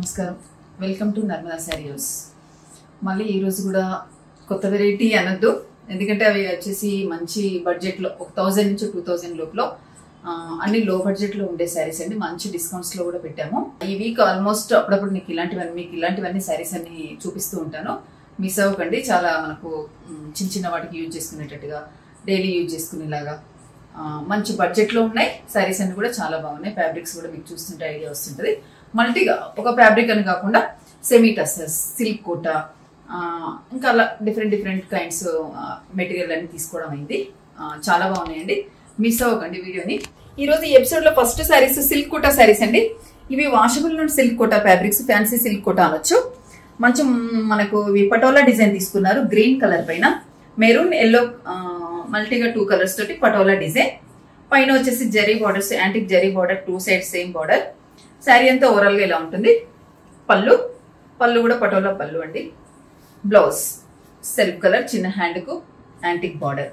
నమస్కారం welcome to Narmada sari house మళ్ళీ ఈరోజు కూడా కొత్త వెరైటీ అనొద్దు ఎందుకంటే అవి వచ్చేసి మంచి బడ్జెట్లో ఒక థౌజండ్ నుంచి టూ థౌజండ్ లోపల ఆ, అన్ని లో బడ్జెట్లో ఉండే శారీస్ అండి మంచి డిస్కౌంట్స్లో కూడా పెట్టాము ఈ వీక్ ఆల్మోస్ట్ అప్పుడప్పుడు నీకు ఇలాంటివన్నీ మీకు ఇలాంటివన్నీ శారీస్ అన్ని చూపిస్తూ ఉంటాను మిస్ అవ్వకండి చాలా మనకు మ్, చిన్న చిన్న వాటికి యూజ్ చేసుకునేటట్టుగా డైలీ యూజ్ చేసుకునేలాగా ఆ, మంచి బడ్జెట్లో ఉన్నాయి శారీస్ అన్ని కూడా చాలా బాగున్నాయి ఫ్యాబ్రిక్స్ కూడా మీకు చూస్తుంటే ఐడియా వస్తుంటది మల్టీగా ఒక ఫ్యాబ్రిక్ అని కాకుండా సెమీ టసర్స్ సిల్క్ కోట ఆ, ఇంకా అలా డిఫరెంట్ డిఫరెంట్ కైండ్స్ మెటీరియల్ అన్ని తీసుకోవడం అయింది ఆ, చాలా బాగున్నాయండి మిస్ అవ్వకండి వీడియోని ఈ రోజు ఈ ఎపిసోడ్ లో first saris silk Kota saris అండి ఇవి వాషబుల్ నుండి silk Kota fabrics fancy silk Kota అనొచ్చు మంచి మనకు ఇవి పటోలా డిజైన్ తీసుకున్నారు గ్రీన్ కలర్ పైన మెరూన్ ఎల్లో మల్టీగా టూ కలర్స్ తోటి పటోలా డిజైన్ పైన వచ్చేసి zari borders antique zari border two side same border sari అంతా ఓవరాల్ గా ఇలా ఉంటుంది పళ్ళు పళ్ళు కూడా పటోలా పళ్ళు అండి బ్లౌజ్ సెల్ఫ్ కలర్ చిన్న హ్యాండ్ కు యాంటిక్ బార్డర్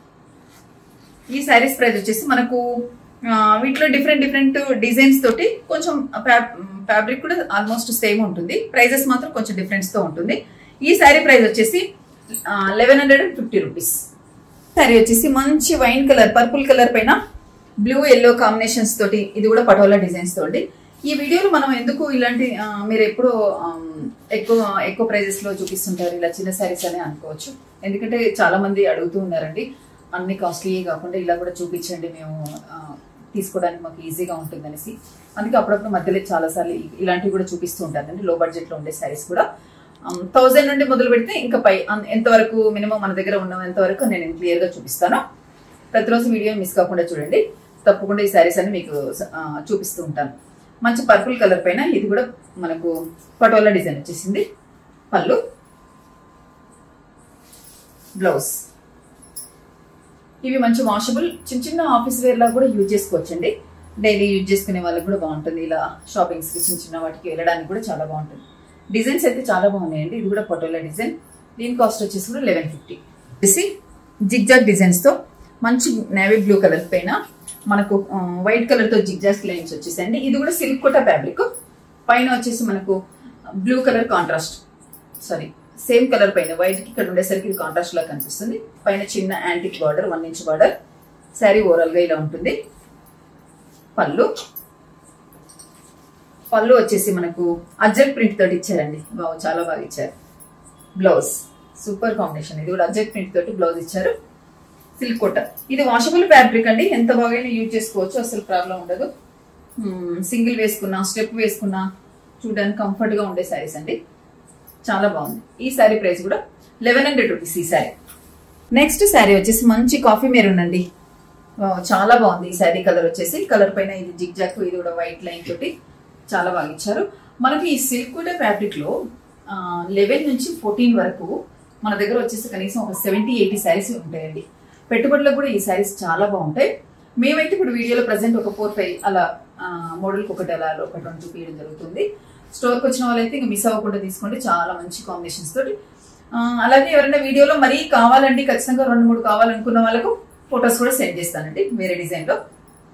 ఈ శారీస్ ప్రైస్ వచ్చేసి మనకు ఆ, వీటిలో డిఫరెంట్ డిఫరెంట్ డిజైన్స్ తోటి కొంచెం ఫ్యాబ్రిక్ కూడా ఆల్మోస్ట్ సేమ్ ఉంటుంది ప్రైజెస్ మాత్రం కొంచెం డిఫరెన్స్ తో ఉంటుంది ఈ శారీ ప్రైస్ వచ్చేసి eleven hundred and fifty rupees sari వచ్చేసి మంచి వైన్ కలర్ పర్పుల్ కలర్ పైన బ్లూ ఎల్లో కాంబినేషన్స్ తోటి ఇది కూడా పటోలా డిజైన్స్ తోటి ఈ వీడియోలో మనం ఎందుకు ఇలాంటి ఆ, మీరు ఎప్పుడు ఎక్కువ ఎక్కువ ప్రైజెస్ లో చూపిస్తుంటారు ఇలా చిన్న శారీస్ అని అనుకోవచ్చు ఎందుకంటే చాలా మంది అడుగుతూ ఉన్నారండి అన్ని కాస్ట్లీ కాకుండా ఇలా కూడా చూపించండి మేము ఆ, తీసుకోవడానికి మాకు ఈజీగా ఉంటుంది అనేసి అందుకే అప్పుడప్పుడు మధ్యలో చాలాసార్లు ఇ- ఇలాంటివి కూడా చూపిస్తూ ఉంటారండి లో బడ్జెట్ లో ఉండే శారీస్ కూడా థౌజండ్ నుండి మొదలు పెడితే ఇంకా పై అన్- ఎంతవరకు మినిమం మన దగ్గర ఉన్నంత వరకు నేను క్లియర్ గా చూపిస్తాను ప్రతిరోజు వీడియో మిస్ కాకుండా చూడండి తప్పకుండా ఈ శారీస్ అన్ని మీకు ఆ, చూపిస్తూ ఉంటాను మంచి పర్పుల్ కలర్ పైన ఇది కూడా మనకు పటోలా డిజైన్ వచ్చేసింది పళ్ళు బ్లౌజ్ ఇవి మంచి వాషబుల్ చిన్న చిన్న ఆఫీస్ వేర్ లా కూడా యూజ్ చేసుకోవచ్చండి డైలీ యూజ్ చేసుకునే వాళ్ళకి కూడా బాగుంటుంది ఇలా షాపింగ్స్ కి చిన్న చిన్న వాటికి వెళ్ళడానికి కూడా చాలా బాగుంటుంది డిజైన్స్ అయితే చాలా బాగున్నాయండి ఇది కూడా పటోలా డిజైన్ దీని కాస్ట్ వచ్చేసి కూడా లెవెన్ ఫిఫ్టీ వచ్చేసి జిగ్జాగ్ డిజైన్స్ తో మంచి నేవీ బ్లూ కలర్ పైన మనకు వైట్ కలర్ తో జిగ్జాగ్ లైన్స్ వచ్చేసాయండి ఇది కూడా సిల్క్ కోటా ఫ్యాబ్రిక్ పైన వచ్చేసి మనకు blue colour contrast sari same colour పైన వైట్ కి ఇక్కడ ఉండేసరికి ఇది కాంట్రాస్ట్ లా కనిపిస్తుంది పైన చిన్న antique border one inch border sari overall గా ఇలా ఉంటుంది పళ్ళు పళ్ళు వచ్చేసి మనకు అజ్జల్ ప్రింట్ తోటి ఇచ్చారండి వావ్, చాలా బాగా ఇచ్చారు బ్లౌజ్ సూపర్ కాంబినేషన్ ఇది కూడా అజ్జల్ ప్రింట్ తోటి బ్లౌజ్ ఇచ్చారు సిల్క్ కోట ఇది వాషబుల్ ఫ్యాబ్రిక్ అండి ఎంత బాగా యూజ్ చేసుకోవచ్చు అసలు ప్రాబ్లం ఉండదు సింగిల్ వేసుకున్నా స్టెప్ వేసుకున్నా చూడడానికి కంఫర్ట్ గా ఉండే శారీస్ అండి చాలా బాగుంది ఈ శారీ ప్రైస్ కూడా లెవెన్ హండ్రెడ్ రూపీస్ ఈ శారీ నెక్స్ట్ శారీ వచ్చేసి మంచి కాఫీ మెరూన్ అండి వావ్, చాలా బాగుంది ఈ శారీ కలర్ వచ్చేసి కలర్ పైన ఇది జిగ్ జాక్ ఇది కూడా వైట్ లైన్ తోటి చాలా బాగా ఇచ్చారు మనకి ఈ సిల్క్ కూడా ఫ్యాబ్రిక్ లో లెవెన్ నుంచి ఫోర్టీన్ వరకు మన దగ్గర వచ్చేసి కనీసం ఒక సెవెంటీ ఎయిటీ శారీస్ ఉంటాయండి పెట్టుబడులకు కూడా ఈ శారీస్ చాలా బాగుంటాయి మేమైతే ఇప్పుడు వీడియోలో ప్రజెంట్ ఒక ఫోర్ ఫైవ్ అలా మోడల్కి ఒకటి అలా ఒకటి రెండు చూపించడం జరుగుతుంది స్టోర్కి వచ్చిన వాళ్ళైతే ఇంకా మిస్ అవ్వకుండా తీసుకోండి చాలా మంచి కాంబినేషన్స్ తోటి ఆ, అలాగే ఎవరైనా వీడియోలో మరీ కావాలండి ఖచ్చితంగా రెండు మూడు కావాలనుకున్న వాళ్ళకు ఫొటోస్ కూడా సెండ్ చేస్తానండి వేరే డిజైన్ లో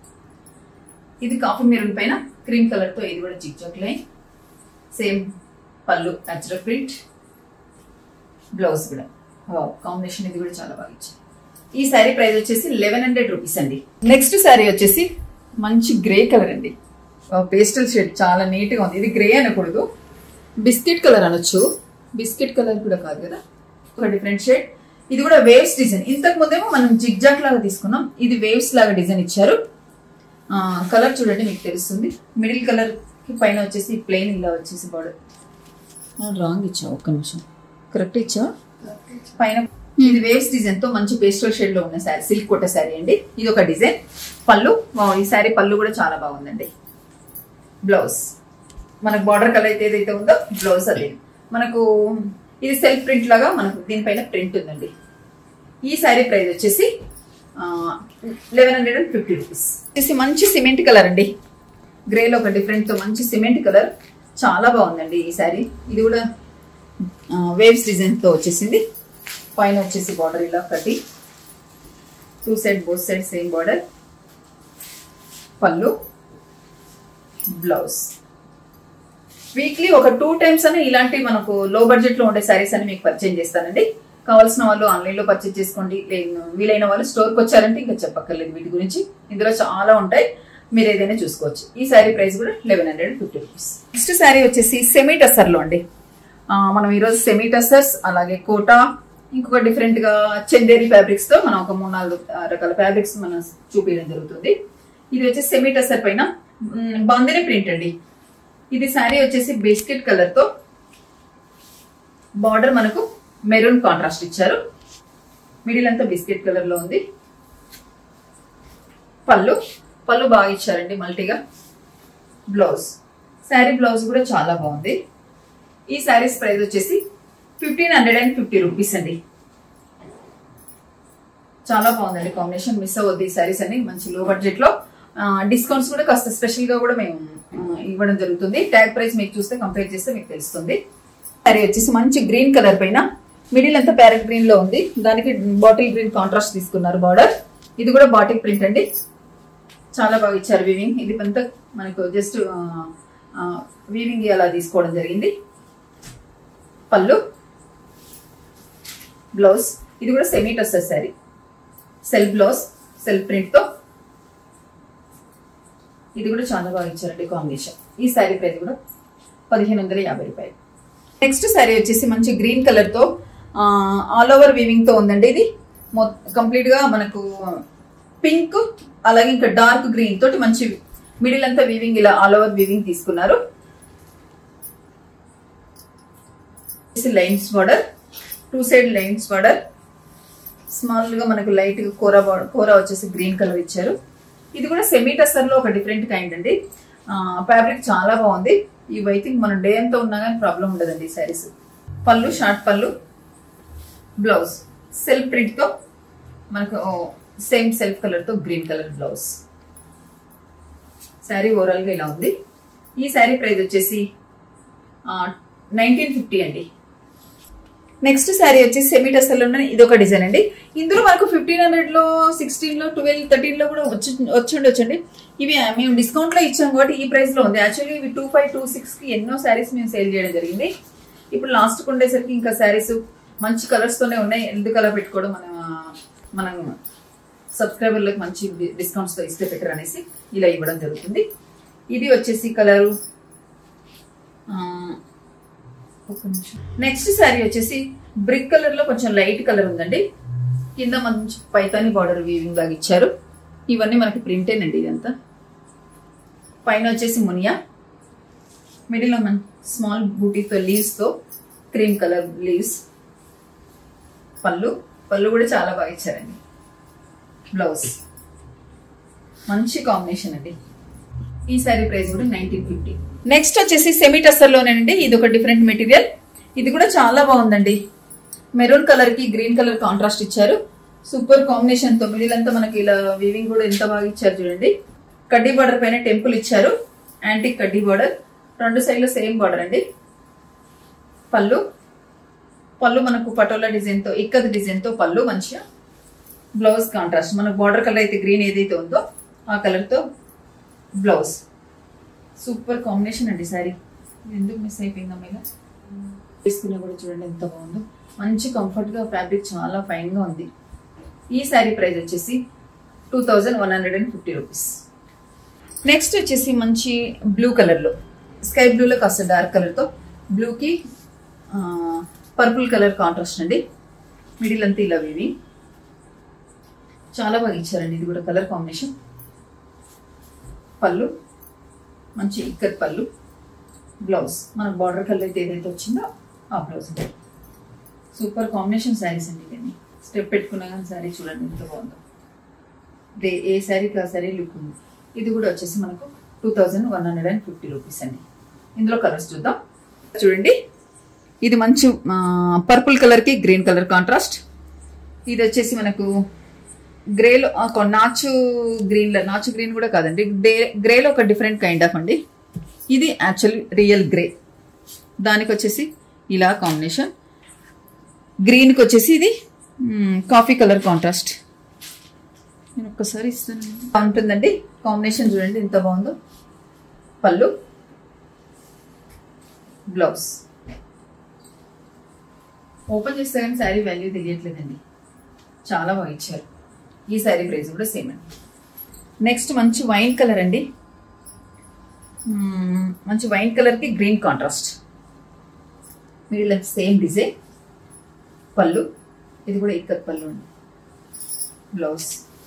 ఇది కాఫీ మెరూన్ పైన క్రీమ్ కలర్ తో ఇది కూడా జిగ్ జాక్ లైన్ సేమ్ పళ్ళు అజ్రక్ ప్రింట్ బ్లౌజ్ కూడా కాంబినేషన్ ఇది కూడా చాలా బాగా ఇచ్చారు ఈ శారీ ప్రైస్ వచ్చేసి లెవెన్ హండ్రెడ్ రూపీస్ అండి నెక్స్ట్ శారీ వచ్చేసి మంచి గ్రే కలర్ అండి పేస్టల్ షేడ్ చాలా నీట్ గా ఉంది ఇది గ్రే అనకూడదు బిస్కెట్ కలర్ అనొచ్చు బిస్కెట్ కలర్ కూడా కాదు కదా ఒక డిఫరెంట్ షేడ్ ఇది కూడా వేవ్స్ డిజైన్ ఇంతకు ముందేమో మనం జిగ్జాక్ లాగా తీసుకున్నాం ఇది వేవ్స్ లాగా డిజైన్ ఇచ్చారు కలర్ చూడండి మీకు తెలుస్తుంది మిడిల్ కలర్ కి పైన వచ్చేసి ప్లెయిన్ ఇలా వచ్చేసి బార్డర్ రాంగ్ ఇచ్చా ఒక్క నిమిషం కరెక్ట్ ఇచ్చా పైన ఇది వేవ్స్ డిజైన్ తో మంచి పేస్టల్ షేడ్ లో ఉన్న శారీ సిల్క్ కొట్ట శారీ అండి ఇది ఒక డిజైన్ పళ్ళు వావ్, ఈ శారీ పళ్ళు కూడా చాలా బాగుందండి బ్లౌజ్ మనకు బార్డర్ కలర్ అయితే ఏదైతే ఉందో బ్లౌజ్ అది మనకు ఇది సెల్ఫ్ ప్రింట్ లాగా మనకు దీనిపైన ప్రింట్ ఉందండి ఈ శారీ ప్రైస్ వచ్చేసి eleven hundred and fifty rupees వచ్చేసి మంచి సిమెంట్ కలర్ అండి గ్రేలో ఒక డిఫరెంట్ తో మంచి సిమెంట్ కలర్ చాలా బాగుందండి ఈ శారీ ఇది కూడా వేవ్స్ డిజైన్ తో వచ్చేసింది పైన వచ్చేసి బార్డర్ ఇలా కట్టి two side both side same border పళ్ళు బ్లౌజ్ వీక్లీ ఒక టూ టైమ్స్ అని ఇలాంటి మనకు లో బడ్జెట్ లో ఉండే శారీస్ అని మీకు పరిచయం చేస్తానండి కావాల్సిన వాళ్ళు ఆన్లైన్ లో పర్చేజ్ చేసుకోండి లేదు వీలైన వాళ్ళు స్టోర్కి వచ్చారంటే ఇంకా చెప్పక్కర్లేదు వీటి గురించి ఇందులో చాలా ఉంటాయి మీరు ఏదైనా చూసుకోవచ్చు ఈ శారీ ప్రైస్ కూడా eleven hundred fifty rupees next sari వచ్చేసి సెమీ టసర్ లో అండి ఆ, మనం ఈరోజు సెమీ టసర్స్ అలాగే కోటా ఇంకొక డిఫరెంట్ గా చందేరి ఫ్యాబ్రిక్స్ తో మనం ఒక మూడు నాలుగు ఆ, రకాల ఫ్యాబ్రిక్స్ మనం చూపించడం జరుగుతుంది ఇది వచ్చేసి సెమీ టసర్ పైన మ్, బాందిని ప్రింట్ అండి ఇది శారీ వచ్చేసి బిస్కెట్ కలర్ తో బార్డర్ మనకు మెరూన్ కాంట్రాస్ట్ ఇచ్చారు మిడిల్ అంతా బిస్కెట్ కలర్ లో ఉంది పళ్ళు పళ్ళు బాగా ఇచ్చారండి మల్టీగా బ్లౌజ్ శారీ బ్లౌజ్ కూడా చాలా బాగుంది ఈ శారీస్ ప్రైస్ వచ్చేసి fifteen hundred and fifty rupees అండి చాలా బాగుందండి కాంబినేషన్ మిస్ అవ్వద్దు ఈ శారీస్ అని మంచి లో బడ్జెట్ లో డిస్కౌంట్స్ కూడా కాస్త స్పెషల్ గా కూడా మేము ఆ, ఇవ్వడం జరుగుతుంది ట్యాగ్ ప్రైస్ మీకు చూస్తే కంపేర్ చేస్తే మీకు తెలుస్తుంది శారీ వచ్చేసి మంచి గ్రీన్ కలర్ పైన మిడిల్ అంతా ప్యారెట్ గ్రీన్ లో ఉంది దానికి బాటిల్ గ్రీన్ కాంట్రాస్ట్ తీసుకున్నారు బార్డర్ ఇది కూడా బాటిల్ ప్రింట్ అండి చాలా బాగా ఇచ్చారు వీవింగ్ ఇది అంతా మనకు జస్ట్ వీవింగ్ అలా తీసుకోవడం జరిగింది పళ్ళు బ్లౌజ్ ఇది కూడా semi tussar sari self blouse self print తో ఇది కూడా చాలా బాగా ఇచ్చారండి కాంబినేషన్ ఈ శారీ ప్రైస్ కూడా పదిహేను వందల యాభై రూపాయలు నెక్స్ట్ శారీ వచ్చేసి మంచి గ్రీన్ కలర్ తో ఆల్ ఓవర్ వీవింగ్ తో ఉందండి ఇది కంప్లీట్ గా మనకు పింక్ అలాగే ఇంకా డార్క్ గ్రీన్ తోటి మంచి మిడిల్ అంతా వీవింగ్ ఇలా ఆల్ ఓవర్ వీవింగ్ తీసుకున్నారు lines border two side lines border small గా మనకు లైట్ గా కూర బార్డర్ కూర వచ్చేసి గ్రీన్ కలర్ ఇచ్చారు ఇది కూడా సెమీ టసర్ లో ఒక డిఫరెంట్ కైండ్ అండి ఫ్యాబ్రిక్ చాలా బాగుంది ఇవి ఐ థింక్ మన డే అంతా ఉన్నా కానీ ప్రాబ్లం ఉండదండి ఈ శారీస్ పళ్ళు షార్ట్ పళ్ళు బ్లౌజ్ సెల్ఫ్ ప్రింట్ తో మనకు సేమ్ సెల్ఫ్ కలర్ తో green colour blouse sari overall గా ఇలా ఉంది ఈ శారీ ప్రైస్ వచ్చేసి నైన్టీన్ ఫిఫ్టీ అండి నెక్స్ట్ శారీ వచ్చి సెమీ టసల్ ఉన్న ఇది ఒక డిజైన్ అండి ఇందులో మనకు ఫిఫ్టీన్ హండ్రెడ్ లో సిక్స్టీన్ లో ట్వెల్వ్ థర్టీన్ లో కూడా వచ్చి వచ్చి ఉండొచ్చండి ఇవి మేము డిస్కౌంట్ లో ఇచ్చాం కాబట్టి ఈ ప్రైస్ లో ఉంది యాక్చువల్లీ ఇవి టూ ఫైవ్ టూ సిక్స్ కి ఎన్నో శారీస్ మేము సేల్ చేయడం జరిగింది ఇప్పుడు లాస్ట్ కు ఉండేసరికి ఇంకా శారీస్ మంచి కలర్స్ తోనే ఉన్నాయి ఎందుకు కలర్ పెట్టుకోవడం మనం మనం సబ్స్క్రైబర్లకు మంచి డిస్కౌంట్స్ తో ఇస్తే బెటర్ అనేసి ఇలా ఇవ్వడం జరుగుతుంది ఇది వచ్చేసి కలరు ఒక నిమిషం నెక్స్ట్ శారీ వచ్చేసి బ్రిక్ కలర్ లో కొంచెం లైట్ కలర్ ఉందండి కింద మంచి పైతాని బార్డర్ వీవింగ్ లాగా ఇచ్చారు ఇవన్నీ మనకి ప్రింటేనండి ఇదంతా పైన వచ్చేసి మునియా మిడిల్ లో మన స్మాల్ బూటీతో లీవ్స్ తో క్రీమ్ కలర్ లీవ్స్ పళ్ళు పళ్ళు కూడా చాలా బాగా ఇచ్చారండి బ్లౌజ్ మంచి కాంబినేషన్ అండి ఈ శారీ ప్రైస్ కూడా నైన్టీన్ ఫిఫ్టీ నెక్స్ట్ వచ్చేసి సెమీ టస్సర్ లోనేనండి ఇది ఒక డిఫరెంట్ మెటీరియల్ ఇది కూడా చాలా బాగుందండి మెరూన్ కలర్ కి గ్రీన్ కలర్ కాంట్రాస్ట్ ఇచ్చారు సూపర్ కాంబినేషన్ తో మిడిల్ అంతా మనకి ఇలా వీవింగ్ కూడా ఎంత బాగా ఇచ్చారు చూడండి కడ్డీ బార్డర్ పైన టెంపుల్ ఇచ్చారు యాంటిక్ కడ్డీ బార్డర్ రెండు సైడ్లో సేమ్ బార్డర్ అండి పళ్ళు పళ్ళు మనకు పటోలా డిజైన్ తో ఇక్కత్ డిజైన్ తో పళ్ళు మంచిగా బ్లౌజ్ కాంట్రాస్ట్ మనకు బార్డర్ కలర్ అయితే గ్రీన్ ఏదైతే ఉందో ఆ కలర్ తో బ్లౌజ్ సూపర్ కాంబినేషన్ అండి సారీ ఎందుకు మిస్ అయిపోయిందమ్మా ఇలా తీసుకున్నా కూడా చూడండి ఎంత బాగుందో మంచి కంఫర్ట్ గా ఫ్యాబ్రిక్ చాలా ఫైన్ గా ఉంది ఈ శారీ ప్రైస్ వచ్చేసి two thousand one hundred and fifty rupees next వచ్చేసి మంచి బ్లూ కలర్ లో స్కై బ్లూలో కాస్త డార్క్ కలర్ తో బ్లూకి పర్పుల్ కలర్ కాంట్రాస్ట్ అండి మిడిల్ అంతా ఇలా వివి చాలా బాగా ఇచ్చారండి ఇది కూడా కలర్ కాంబినేషన్ పళ్ళు మంచి ఇక్కత్ పళ్ళు బ్లౌజ్ మన బార్డర్ కలర్ అయితే ఏదైతే వచ్చిందో ఆ బ్లౌజ్ సూపర్ కాంబినేషన్ శారీస్ అండి ఇవన్నీ స్టెప్ పెట్టుకున్నా కానీ శారీ చూడండి ఎంత బాగుందో దే ఏ శారీకి ఆ శారీ లుక్ ఉంది ఇది కూడా వచ్చేసి మనకు two thousand one hundred and fifty rupees అండి ఇందులో కలర్స్ చూద్దాం చూడండి ఇది మంచి పర్పుల్ కలర్ కి గ్రీన్ కలర్ కాంట్రాస్ట్ ఇది వచ్చేసి మనకు గ్రేలో ఒక నాచు గ్రీన్ లో నాచు గ్రీన్ కూడా కాదండి గ్రే గ్రేలో ఒక డిఫరెంట్ కైండ్ ఆఫ్ అండి ఇది యాక్చువల్లీ రియల్ గ్రే దానికి వచ్చేసి ఇలా కాంబినేషన్ గ్రీన్కి వచ్చేసి ఇది కాఫీ కలర్ కాంట్రాస్ట్ నేను ఒక్కసారి ఇస్తాను ఉంటుందండి కాంబినేషన్ చూడండి ఎంత బాగుందో పళ్ళు బ్లౌజ్ ఓపెన్ చేస్తే కానీ శారీ వాల్యూ తెలియట్లేదండి చాలా బాగా ఇచ్చారు ఈ శారీ ప్రైస్ కూడా సేమ్ అండి నెక్స్ట్ మంచి వైన్ కలర్ అండి మ్మ్, మంచి వైన్ కలర్కి green contrast middle same design పళ్ళు ఇది కూడా ఇక్కత్ పళ్ళు అండి బ్లౌజ్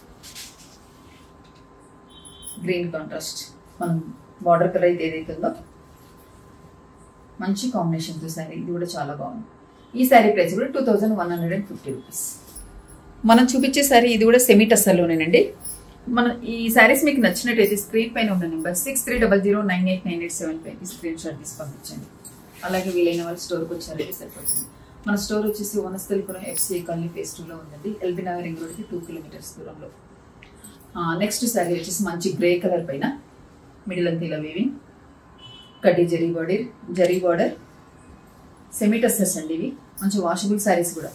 గ్రీన్ కాంట్రాస్ట్ మనం బార్డర్ కలర్ అయితే ఏదైతే ఉందో మంచి కాంబినేషన్తో శారీ ఇది కూడా చాలా బాగుంది ఈ శారీ ప్రైస్ కూడా two thousand one hundred and fifty rupees మనం చూపించే శారీ ఇది కూడా సెమీ టస్సర్లోనేనండి మన ఈ శారీస్ మీకు నచ్చినట్టయితే స్క్రీన్ పైన ఉన్న number six three double zero nine eight nine eight seven five screen shot తీసి పంపించండి అలాగే వీలైన వాళ్ళు స్టోర్కి వచ్చారంటే సరిపోతుంది మన స్టోర్ వచ్చేసి వనస్థలిపురం ఎఫ్సీ కాలనీ ఫేస్ టూలో ఉందండి ఎల్బీ నగర్ రింగ్ రోడ్కి టూ కిలోమీటర్స్ దూరంలో నెక్స్ట్ శారీ వచ్చేసి మంచి గ్రే కలర్ పైన మిడిల్ అంతా ఇలా వీవింగ్ కడ్డీ zari body zari border semi tussars అండి ఇవి మంచి వాషబుల్ శారీస్ కూడా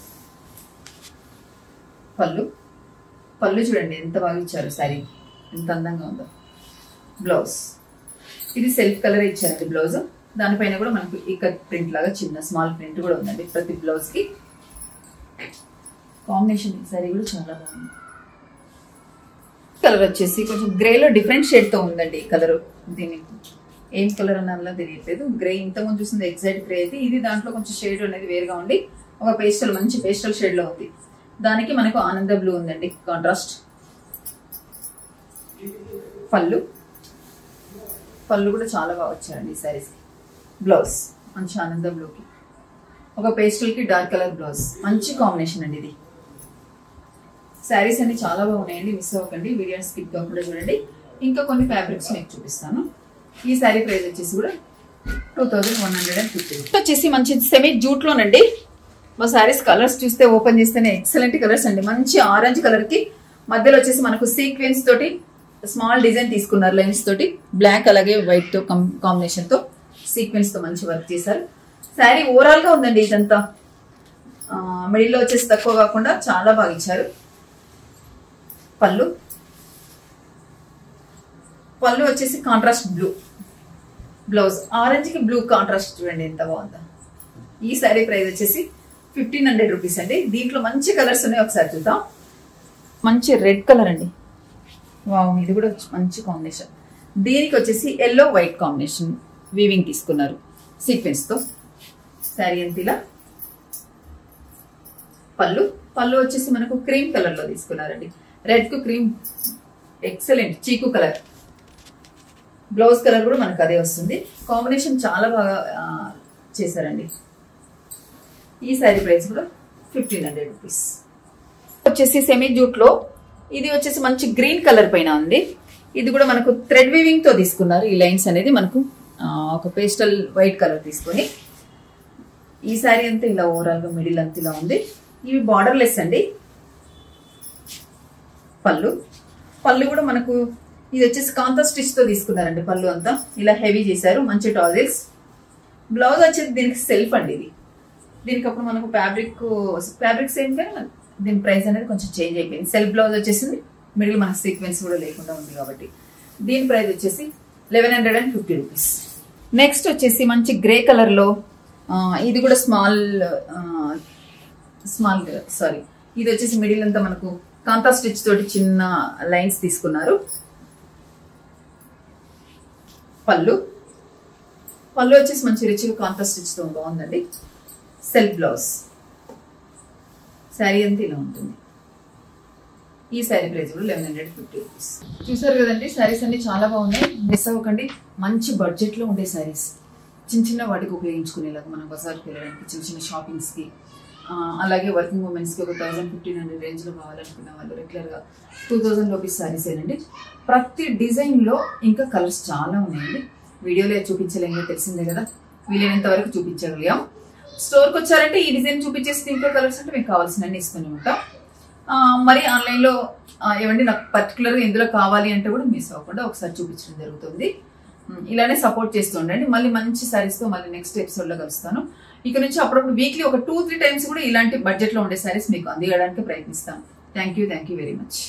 పళ్ళు పళ్ళు చూడండి ఎంత బాగా ఇచ్చారు శారీ ఎంత అందంగా ఉందో బ్లౌజ్ ఇది సెల్ఫ్ కలర్ ఇచ్చారండి బ్లౌజ్ దానిపైన కూడా మనకు ఇక్కడ ప్రింట్ లాగా చిన్న స్మాల్ ప్రింట్ కూడా ఉందండి ప్రతి బ్లౌజ్ కి కాంబినేషన్ ఈ శారీ కూడా చాలా బాగుంది కలర్ వచ్చేసి కొంచెం గ్రేలో డిఫరెంట్ షేడ్ తో ఉందండి ఈ కలర్ దీని ఏం కలర్ అన్నలా తెలియట్లేదు గ్రే ఇంతకుముందు చూసింది ఎగ్జాక్ట్ గ్రే అయితే ఇది దాంట్లో కొంచెం షేడ్ అనేది వేరుగా ఉండి ఒక పేస్టల్ మంచి పేస్టల్ షేడ్ లో ఉంది దానికి మనకు ఆనంద బ్లూ ఉందండి కాంట్రాస్ట్ పళ్ళు పళ్ళు కూడా చాలా బాగా వచ్చాయండి ఈ శారీస్ బ్లౌజ్ మంచి ఆనంద బ్లూకి ఒక పేస్టల్ కి డార్క్ కలర్ బ్లౌజ్ మంచి కాంబినేషన్ అండి ఇది శారీస్ అన్ని చాలా బాగున్నాయండి మిస్ అవ్వకండి వీడియో స్కిప్ కాకుండా చూడండి ఇంకా కొన్ని ఫ్యాబ్రిక్స్ మీకు చూపిస్తాను ఈ శారీ ప్రైస్ వచ్చేసి కూడా two thousand one hundred and fifty వచ్చేసి మంచి సెమీ జూట్ లోనండి మా శారీస్ కలర్స్ చూస్తే ఓపెన్ చేస్తేనే ఎక్సలెంట్ కలర్స్ అండి మంచి ఆరెంజ్ కలర్ కి మధ్యలో వచ్చేసి మనకు సీక్వెన్స్ తోటి స్మాల్ డిజైన్ తీసుకున్నారు లైన్స్ తోటి బ్లాక్ అలాగే వైట్ తో కాంబినేషన్ తో సీక్వెన్స్ తో మంచి వర్క్ చేశారు శారీ ఓవరాల్ గా ఉందండి ఇదంతా మిడిల్ లో వచ్చేసి తక్కువ కాకుండా చాలా బాగా ఇచ్చారు పళ్ళు పళ్ళు వచ్చేసి కాంట్రాస్ట్ బ్లూ బ్లౌజ్ ఆరెంజ్ కి బ్లూ కాంట్రాస్ట్ చూడండి ఎంత బాగుందో ఈ శారీ ప్రైస్ వచ్చేసి ఫిఫ్టీన్ హండ్రెడ్ రూపీస్ అండి దీంట్లో మంచి కలర్స్ ఉన్నాయి ఒకసారి చూద్దాం మంచి రెడ్ కలర్ అండి వావ్ ఇది కూడా మంచి కాంబినేషన్ దీనికి వచ్చేసి ఎల్లో వైట్ కాంబినేషన్ వీవింగ్ తీసుకున్నారు సీక్వెన్స్ తో శారీ అంత ఇలా పళ్ళు పళ్ళు వచ్చేసి మనకు క్రీమ్ కలర్ లో తీసుకున్నారండి రెడ్ కు క్రీమ్ ఎక్సలెంట్ చీకు కలర్ బ్లౌజ్ కలర్ కూడా మనకు అదే వస్తుంది కాంబినేషన్ చాలా బాగా ఆ, చేశారండి ఈ శారీ ప్రైస్ కూడా ఫిఫ్టీన్ హండ్రెడ్ రూపీస్ వచ్చేసి సెమీ జూట్ లో ఇది వచ్చేసి మంచి గ్రీన్ కలర్ పైన ఉంది ఇది కూడా మనకు థ్రెడ్ వీవింగ్ తో తీసుకున్నారు ఈ లైన్స్ అనేది మనకు ఆ, ఒక పేస్టల్ వైట్ కలర్ తీసుకొని ఈ శారీ అంతా ఇలా ఓవరాల్ గా మిడిల్ అంతా ఇలా ఉంది ఇవి బార్డర్ లెస్ అండి పళ్ళు పళ్ళు కూడా మనకు ఇది వచ్చేసి కాంతా స్టిచ్ తో తీసుకున్నారండి పళ్ళు అంతా ఇలా హెవీ చేశారు మంచి టాజిల్స్ బ్లౌజ్ వచ్చేసి దీనికి సెల్ఫ్ అండి ఇది దీనికి అప్పుడు మనకు ఫ్యాబ్రిక్ ఫ్యాబ్రిక్ సేమ్ కానీ దీని ప్రైస్ అనేది కొంచెం చేంజ్ అయిపోయింది సెల్ఫ్ బ్లౌజ్ వచ్చేసింది మిడిల్ మనకు సీక్వెన్స్ కూడా లేకుండా ఉంది కాబట్టి దీని ప్రైస్ వచ్చేసి eleven hundred and fifty rupees next వచ్చేసి మంచి గ్రే కలర్ లో ఆ, ఇది కూడా స్మాల్ స్మాల్ సారీ ఇది వచ్చేసి మిడిల్ అంతా మనకు కాంతా స్టిచ్ తోటి చిన్న లైన్స్ తీసుకున్నారు పళ్ళు పళ్ళు వచ్చేసి మంచి రిచ్గా కాంతా స్టిచ్ తో బాగుందండి సెల్ఫ్ బ్లౌజ్ శారీ అంతా ఇలా ఉంటుంది ఈ శారీ ప్రైస్ కూడా లెవెన్ హండ్రెడ్ ఫిఫ్టీ రూపీస్ చూసారు కదండి శారీస్ అన్ని చాలా బాగున్నాయి మిస్ అవ్వకండి మంచి బడ్జెట్ లో ఉండే శారీస్ చిన్న చిన్న వాటికి ఉపయోగించుకునేలాగా మనం బజార్కి వెళ్ళడానికి చిన్న చిన్న షాపింగ్స్ కి ఆ, అలాగే వర్కింగ్ ఉమెన్స్ కి ఒక థౌసండ్ ఫిఫ్టీన్ హండ్రెడ్ రేంజ్ లో కావాలనుకున్న వాళ్ళు రెగ్యులర్ గా టూ థౌసండ్ రూపీస్ శారీస్ ఏనండి ప్రతి డిజైన్ లో ఇంకా కలర్స్ చాలా ఉన్నాయండి వీడియోలో చూపించలేము తెలిసిందే కదా వీలైనంత వరకు చూపించగలిగాం స్టోర్కి వచ్చారంటే ఈ డిజైన్ చూపించేసి దీంట్లో కలర్స్ అంటే మీకు కావాల్సినన్ని ఇస్తూనే ఉంటాం ఆ, మరి ఆన్లైన్లో ఆ, ఏమండి నాకు పర్టికులర్గా ఇందులో కావాలి అంటే కూడా మిస్ అవ్వకుండా ఒకసారి చూపించడం జరుగుతుంది ఉమ్, ఇలానే సపోర్ట్ చేస్తూ ఉండండి మళ్ళీ మంచి సారీస్తో మళ్ళీ నెక్స్ట్ ఎపిసోడ్లో కలుస్తాను ఇక నుంచి అప్పుడప్పుడు వీక్లీ ఒక టూ త్రీ టైమ్స్ కూడా ఇలాంటి బడ్జెట్లో ఉండే సారీస్ మీకు అందియడానికి ప్రయత్నిస్తాను thank you thank you very much